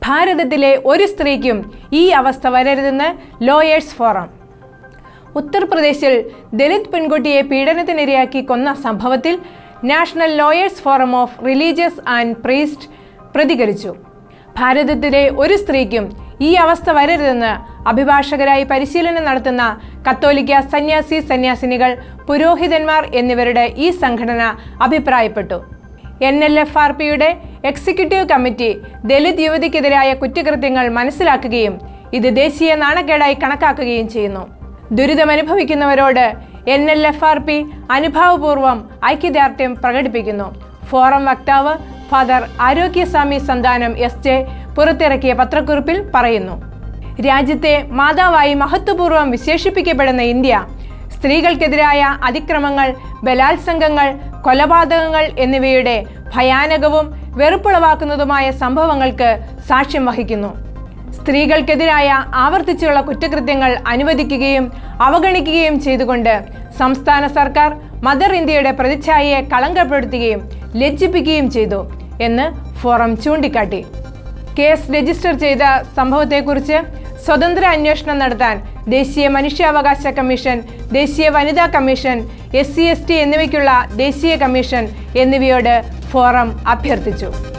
ഭാരതത്തിലെ ഒരു സ്ത്രീക്കും ഈ അവസ്ഥ വരരുതെന്ന് ലോയേഴ്സ് ഫോറം ഉത്തർപ്രദേശിൽ ദലിത് പെൺകുട്ടിയെ പീഡനത്തിനിരയാക്കി കൊന്ന സംഭവത്തിൽ national lawyers forum of religious and priest പ്രതികരിച്ചു ഭാരതത്തിലെ ഒരു സ്ത്രീക്കും ഈ അവസ്ഥ വരരുതെന്ന് അഭിഭാഷകരായി പരിശീലനം നടത്തുന്ന കത്തോലിക്ക സന്യാസി സന്യാസിനികൾ പുരോഹിതന്മാർ എന്നിവരുടെ ഈ സംഘടന അഭിപ്രായപ്പെട്ടു എൻ എൽ എഫ് ആർ പിയുടെ എക്സിക്യൂട്ടീവ് കമ്മിറ്റി ദലിത് യുവതിക്കെതിരായ കുറ്റകൃത്യങ്ങൾ മനസ്സിലാക്കുകയും ഇത് ദേശീയ നാണക്കേടായി കണക്കാക്കുകയും ചെയ്യുന്നു ദുരിതമനുഭവിക്കുന്നവരോട് N L F R P അനുഭാവപൂർവ്വം ഐക്യദാർഢ്യം പ്രകടിപ്പിക്കുന്നു ഫോറം വക്താവ് ഫാദർ ആരോഗ്യസ്വാമി സന്താനം എസ് ജെ പുറത്തിറക്കിയ പത്രക്കുറിപ്പിൽ പറയുന്നു രാജ്യത്തെ മാതാവായി മഹത്വപൂർവ്വം വിശേഷിപ്പിക്കപ്പെടുന്ന ഇന്ത്യ സ്ത്രീകൾക്കെതിരായ അതിക്രമങ്ങൾ ബലാത്സംഗങ്ങൾ കൊലപാതകങ്ങൾ എന്നിവയുടെ ഭയാനകവും വെറുപ്പുളവാക്കുന്നതുമായ സംഭവങ്ങൾക്ക് സാക്ഷ്യം വഹിക്കുന്നു സ്ത്രീകൾക്കെതിരായ ആവർത്തിച്ചുള്ള കുറ്റകൃത്യങ്ങൾ അനുവദിക്കുകയും അവഗണിക്കുകയും ചെയ്തുകൊണ്ട് സംസ്ഥാന സർക്കാർ മദർ ഇന്ത്യയുടെ പ്രതിച്ഛായയെ കളങ്കപ്പെടുത്തുകയും ലജ്ജിപ്പിക്കുകയും ചെയ്തു എന്ന് ഫോറം ചൂണ്ടിക്കാട്ടി കേസ് രജിസ്റ്റർ ചെയ്ത സംഭവത്തെക്കുറിച്ച് സ്വതന്ത്ര അന്വേഷണം നടത്താൻ ദേശീയ മനുഷ്യാവകാശ കമ്മീഷൻ ദേശീയ വനിതാ commission S C S T എന്നിവയ്ക്കുള്ള ദേശീയ കമ്മീഷൻ എന്നിവയോട് ഫോറം അഭ്യർത്ഥിച്ചു